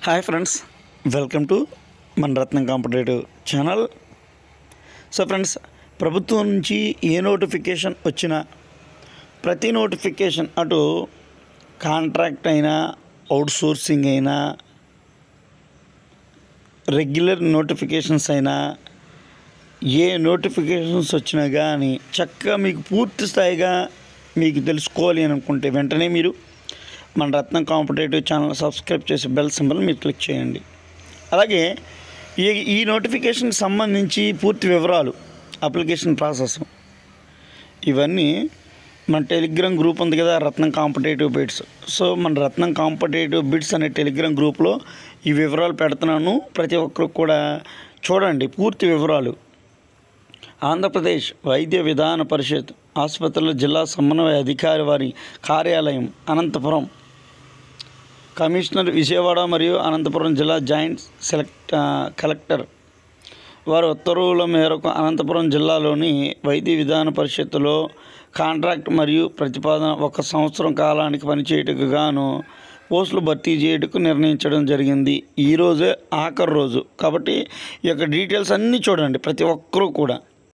hi friends welcome to మన Ratnam competitive channel so friends ప్రభుత్వం నుంచి ఏ నోటిఫికేషన్ వచ్చినా ప్రతి నోటిఫికేషన్ అటు కాంట్రాక్ట్ అయినా అవుట్ సోర్సింగ్ అయినా రెగ్యులర్ నోటిఫికేషన్స్ అయినా ఏ నోటిఫికేషన్స్ వచ్చినా కానీ చక్కగా మీకు పూర్తి స్థాయిగా మీకు తెలుసుకోవాలి అని అనుకుంటే వెంటనే మీరు మన రత్నం కాంపిటేటివ్ ఛానల్ సబ్స్క్రైబ్ చేసి బెల్ సింబల్ మీరు క్లిక్ చేయండి అలాగే ఈ ఈ నోటిఫికేషన్కి సంబంధించి పూర్తి వివరాలు అప్లికేషన్ ప్రాసెస్ ఇవన్నీ మన టెలిగ్రామ్ గ్రూప్ ఉంది కదా రత్నం కాంపిటేటివ్ బిట్స్ సో మన రత్నం కాంపిటేటివ్ బిట్స్ అనే టెలిగ్రామ్ గ్రూప్లో ఈ వివరాలు పెడుతున్నాను ప్రతి ఒక్కరు కూడా చూడండి పూర్తి వివరాలు ఆంధ్రప్రదేశ్ వైద్య విధాన పరిషత్ ఆసుపత్రుల జిల్లా సమన్వయ అధికారి వారి కార్యాలయం అనంతపురం కమిషనర్ విజయవాడ మరియు అనంతపురం జిల్లా జాయింట్ సెలెక్ట్ ఆ, కలెక్టర్ వారి ఉత్తర్వుల మేరకు అనంతపురం జిల్లాలోని వైద్య విధాన పరిషత్తులో కాంట్రాక్ట్ మరియు ప్రతిపాదన ఒక సంవత్సరం కాలానికి పనిచేయటకు గాను పోస్టులు భర్తీ చేయటకు నిర్ణయించడం జరిగింది ఈరోజే ఆఖరి రోజు కాబట్టి ఈ యొక్క డీటెయిల్స్ అన్నీ చూడండి ప్రతి ఒక్కరూ కూడా